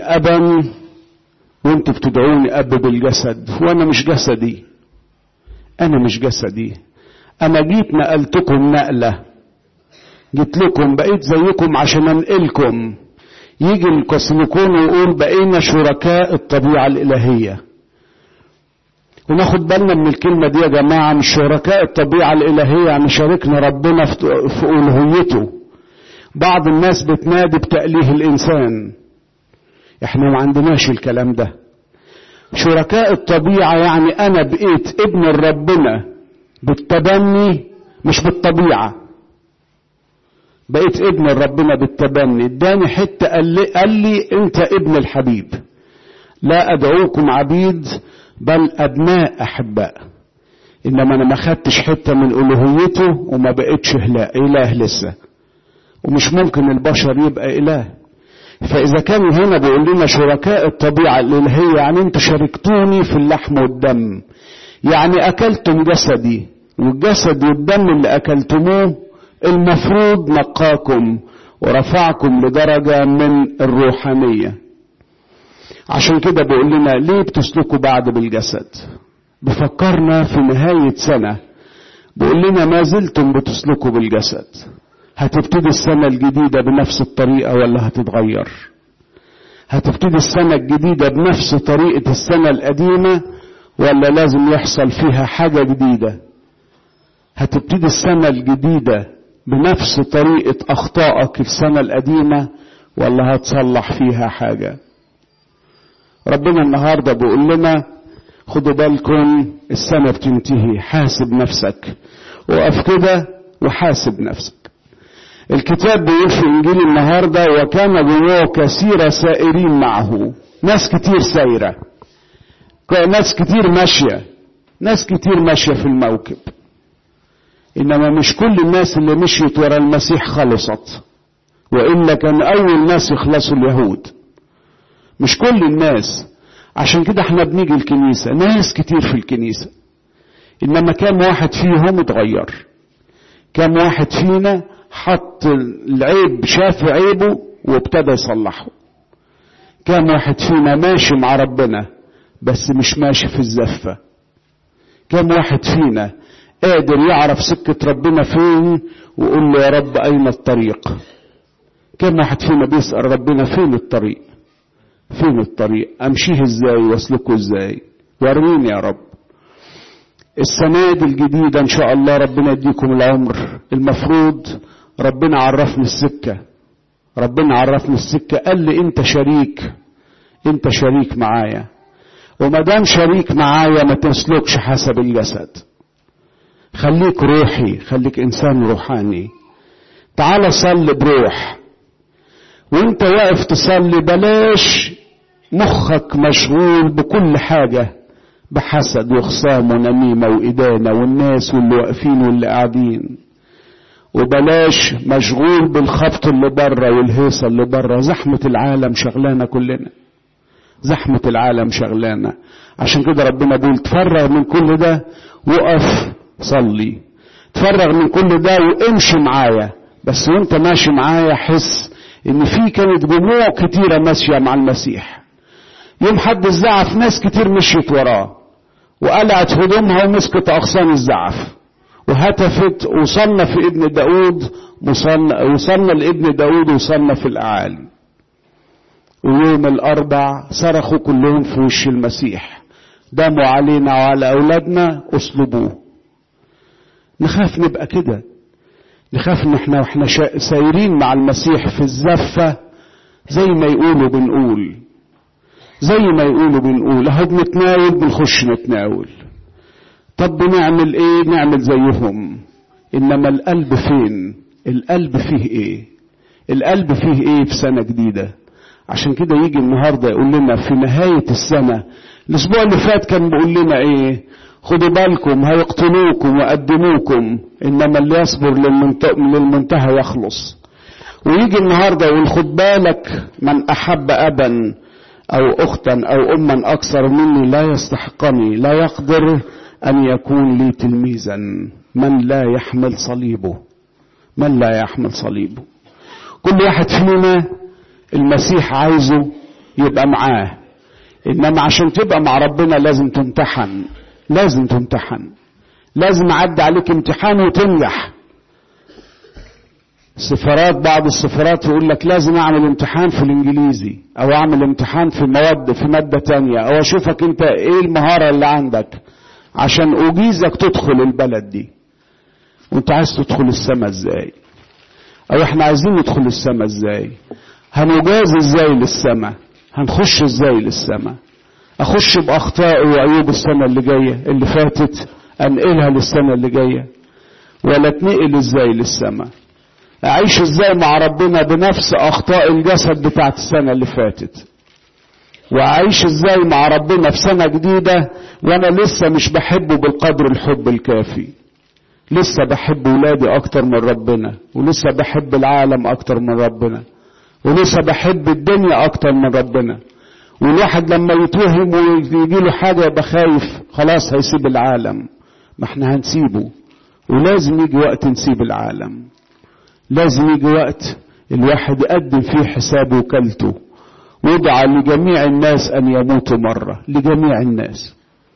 أبا وانتوا بتدعوني أب بالجسد وأنا مش جسدي أنا مش جسدي أنا جيت نقلتكم نقلة جيت لكم بقيت زيكم عشان أنقلكم يجي الكسلكون ويقول بقينا شركاء الطبيعة الإلهية وناخد بالنا من الكلمة دي يا جماعة مش شركاء الطبيعة الإلهية يعني شاركنا ربنا في ألوهيته بعض الناس بتنادي بتأليه الإنسان احنا ما عندناش الكلام ده شركاء الطبيعة يعني أنا بقيت ابن ربنا بالتبني مش بالطبيعة بقيت ابن ربنا بالتبني اداني حتة قال لي, قال لي انت ابن الحبيب لا ادعوكم عبيد بل ابناء احباء انما انا ما خدتش حتة من الوهيته وما بقتش اله لسه ومش ممكن البشر يبقى اله فاذا كان هنا بيقول لنا شركاء الطبيعة الالهية يعني انتوا شاركتوني في اللحم والدم يعني اكلتم جسدي والجسد والدم اللي اكلتموه المفروض نقاكم ورفعكم لدرجة من الروحانية عشان كده بيقول لنا ليه بتسلكوا بعد بالجسد بفكرنا في نهاية سنة بيقول لنا ما زلتم بتسلكوا بالجسد هتبتدي السنة الجديدة بنفس الطريقة ولا هتتغير هتبتدي السنة الجديدة بنفس طريقة السنة القديمة ولا لازم يحصل فيها حاجة جديدة هتبتدي السنة الجديدة بنفس طريقة أخطائك السنة القديمة ولا هتصلح فيها حاجة ربنا النهاردة بيقول لنا خدوا بالكم السنة بتنتهي حاسب نفسك وقف كده وحاسب نفسك الكتاب بيقول في انجيل النهارده وكان جواه كثير سائرين معه ناس كتير سايره ناس كتير ماشيه ناس كتير ماشيه في الموكب انما مش كل الناس اللي مشيت ورا المسيح خلصت والا كان اول ناس يخلصوا اليهود مش كل الناس عشان كده احنا بنيجي الكنيسه ناس كتير في الكنيسه انما كام واحد فيهم اتغير كام واحد فينا حط العيب شاف عيبه وابتدى يصلحه كام واحد فينا ماشي مع ربنا بس مش ماشي في الزفة كام واحد فينا قادر يعرف سكة ربنا فين ويقول له يا رب أين الطريق كم واحد فينا بيسأل ربنا فين الطريق فين الطريق أمشيه ازاي واسلكه ازاي وريني يا رب السنة دي الجديدة إن شاء الله ربنا يديكم العمر المفروض ربنا عرفني السكة ربنا عرفني السكة قال لي أنت شريك أنت شريك معايا وما دام شريك معايا ما تسلكش حسب الجسد خليك روحي خليك إنسان روحاني تعال صل بروح وانت واقف تصلي بلاش مخك مشغول بكل حاجه بحسد وخصام ونميمة وإدانة والناس واللي واقفين واللي قاعدين وبلاش مشغول بالخبط اللي بره والهيصة اللي بره زحمة العالم شغلانة كلنا زحمة العالم شغلانة عشان كده ربنا بيقول تفرغ من كل ده وقف صلي تفرغ من كل ده وامشي معايا بس وانت ماشي معايا حس ان في كانت جموع كتيرة ماشية مع المسيح يوم حد الزعف ناس كتير مشيت وراه وقلعت هدومها ومسكت أغصان الزعف وهتفت وصلنا في ابن داود وصلنا, وصلنا لابن داود وصلنا في الأعالي ويوم الأربع صرخوا كلهم في وش المسيح دموا علينا وعلى أولادنا أسلبوه نخاف نبقى كده نخاف ان احنا واحنا سايرين مع المسيح في الزفة زي ما يقولوا بنقول زي ما يقولوا بنقول اهو بنتناول بنخش نتناول طب بنعمل ايه نعمل زيهم انما القلب فين القلب فيه ايه القلب فيه ايه في سنة جديدة عشان كده يجي النهاردة يقول لنا في نهاية السنة الاسبوع اللي فات كان بيقول لنا ايه خدوا بالكم هيقتلوكم وقدموكم انما اللي يصبر للمنتهى يخلص ويجي النهارده يقول خد بالك من احب ابا او اختا او اما اكثر مني لا يستحقني لا يقدر ان يكون لي تلميذا من لا يحمل صليبه من لا يحمل صليبه كل واحد فينا المسيح عايزه يبقى معاه انما عشان تبقى مع ربنا لازم تمتحن لازم تمتحن لازم يعدي عليك امتحان وتنجح سفارات بعض السفارات يقول لك لازم اعمل امتحان في الانجليزي او اعمل امتحان في مواد في ماده تانية او اشوفك انت ايه المهاره اللي عندك عشان اجيزك تدخل البلد دي وانت عايز تدخل السماء ازاي او احنا عايزين ندخل السماء ازاي هنجاز ازاي للسماء هنخش ازاي للسماء اخش باخطائي وعيوب السنه اللي جايه اللي فاتت انقلها للسنه اللي جايه ولا اتنقل ازاي للسماء اعيش ازاي مع ربنا بنفس اخطاء الجسد بتاعت السنه اللي فاتت واعيش ازاي مع ربنا في سنه جديده وانا لسه مش بحبه بالقدر الحب الكافي لسه بحب ولادي اكتر من ربنا ولسه بحب العالم اكتر من ربنا ولسه بحب الدنيا اكتر من ربنا والواحد لما يتوهم ويجي له حاجه يبقى خايف خلاص هيسيب العالم ما احنا هنسيبه ولازم يجي وقت نسيب العالم لازم يجي وقت الواحد يقدم فيه حساب وكالته وضع لجميع الناس ان يموتوا مره لجميع الناس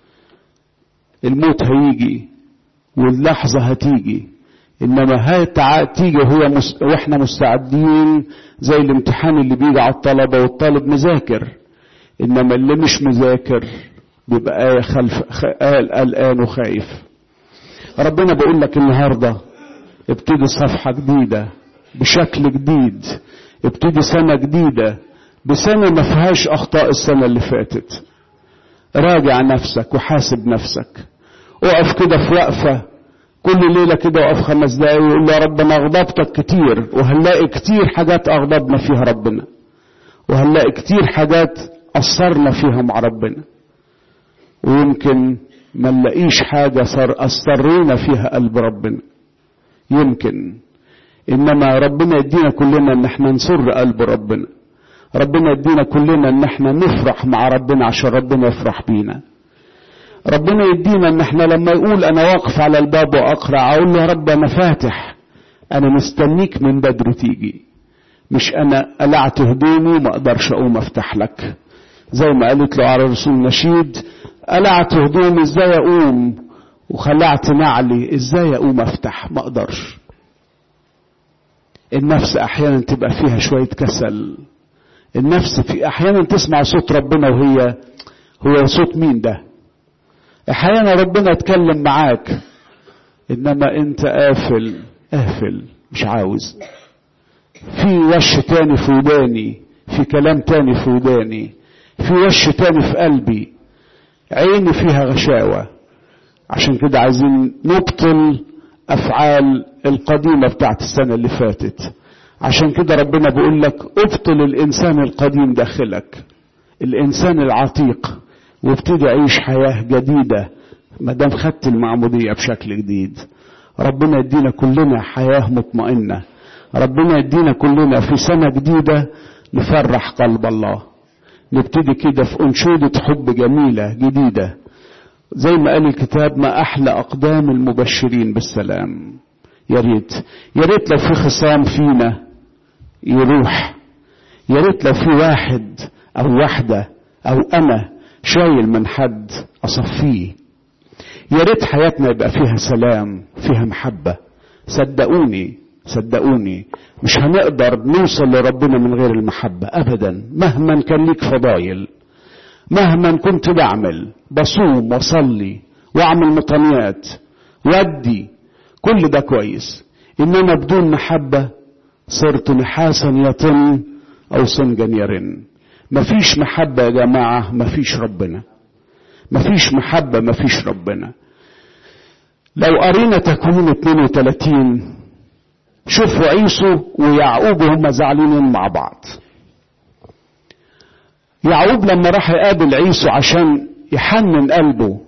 الموت هيجي واللحظه هتيجي انما هتيجي هو مس... واحنا مستعدين زي الامتحان اللي بيجي على الطلبه والطالب مذاكر انما اللي مش مذاكر بيبقى خلف قلقان وخايف ربنا بيقول لك النهارده ابتدي صفحة جديدة بشكل جديد ابتدي سنة جديدة بسنة ما فيهاش أخطاء السنة اللي فاتت راجع نفسك وحاسب نفسك اقف كده في وقفة كل ليلة كده اقف خمس دقايق وقول يا رب أنا أغضبتك كتير وهنلاقي كتير حاجات أغضبنا فيها ربنا وهنلاقي كتير حاجات قصرنا فيها مع ربنا ويمكن ما نلاقيش حاجة صار أثرينا فيها قلب ربنا يمكن انما ربنا يدينا كلنا ان احنا نسر قلب ربنا ربنا يدينا كلنا ان احنا نفرح مع ربنا عشان ربنا يفرح بينا ربنا يدينا ان احنا لما يقول انا واقف على الباب واقرع اقول له يا رب انا فاتح انا مستنيك من بدر تيجي مش انا قلعت هدومي ما اقدرش اقوم افتح لك زي ما قالت له على رسول نشيد قلعت هدومي ازاي اقوم وخلعت نعلي ازاي اقوم افتح ما اقدرش النفس احيانا تبقى فيها شويه كسل النفس في احيانا تسمع صوت ربنا وهي هو صوت مين ده احيانا ربنا يتكلم معاك انما انت قافل قافل مش عاوز في وش تاني في وداني في كلام تاني في وداني في وش تاني في قلبي عيني فيها غشاوه عشان كده عايزين نبطل افعال القديمة بتاعت السنة اللي فاتت عشان كده ربنا بيقول لك ابطل الانسان القديم داخلك الانسان العتيق وابتدي عيش حياة جديدة ما دام خدت المعمودية بشكل جديد ربنا يدينا كلنا حياة مطمئنة ربنا يدينا كلنا في سنة جديدة نفرح قلب الله نبتدي كده في أنشودة حب جميلة جديدة زي ما قال الكتاب ما احلى اقدام المبشرين بالسلام يا ريت يا ريت لو في خصام فينا يروح يا ريت لو في واحد او واحده او انا شايل من حد اصفيه يا ريت حياتنا يبقى فيها سلام فيها محبه صدقوني صدقوني مش هنقدر نوصل لربنا من غير المحبه ابدا مهما كان ليك فضايل مهما كنت بعمل بصوم وصلي واعمل مطنيات ودي كل ده كويس انما بدون محبة صرت نحاسا يطن او صنجا يرن مفيش محبة يا جماعة مفيش ربنا مفيش محبة مفيش ربنا لو قرينا تكوين 32 شوفوا عيسو ويعقوب هما زعلانين مع بعض يعقوب لما راح يقابل عيسو عشان يحنن قلبه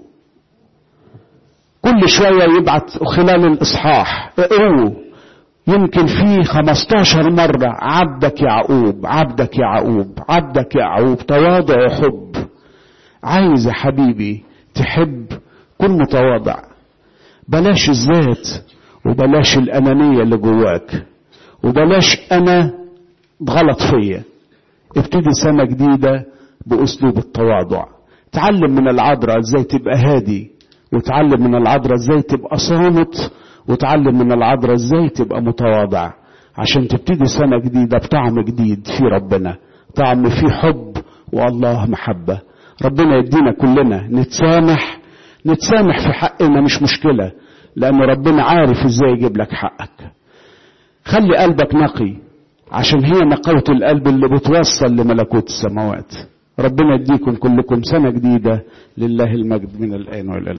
كل شوية يبعت خلال الإصحاح اقروا يمكن في 15 مرة عبدك يعقوب عبدك يعقوب عبدك يعقوب تواضع وحب عايز يا حبيبي تحب كن متواضع بلاش الذات وبلاش الأنانية اللي جواك وبلاش أنا غلط فيا ابتدي سنة جديدة بأسلوب التواضع تعلم من العذراء ازاي تبقى هادي وتعلم من العذراء ازاي تبقى صامت وتعلم من العذراء ازاي تبقى متواضع عشان تبتدي سنة جديدة بطعم جديد في ربنا طعم فيه حب والله محبة ربنا يدينا كلنا نتسامح نتسامح في حقنا مش مشكلة لأن ربنا عارف ازاي يجيب لك حقك خلي قلبك نقي عشان هي نقاوة القلب اللي بتوصل لملكوت السماوات ربنا يديكم كلكم سنة جديدة لله المجد من الآن والآن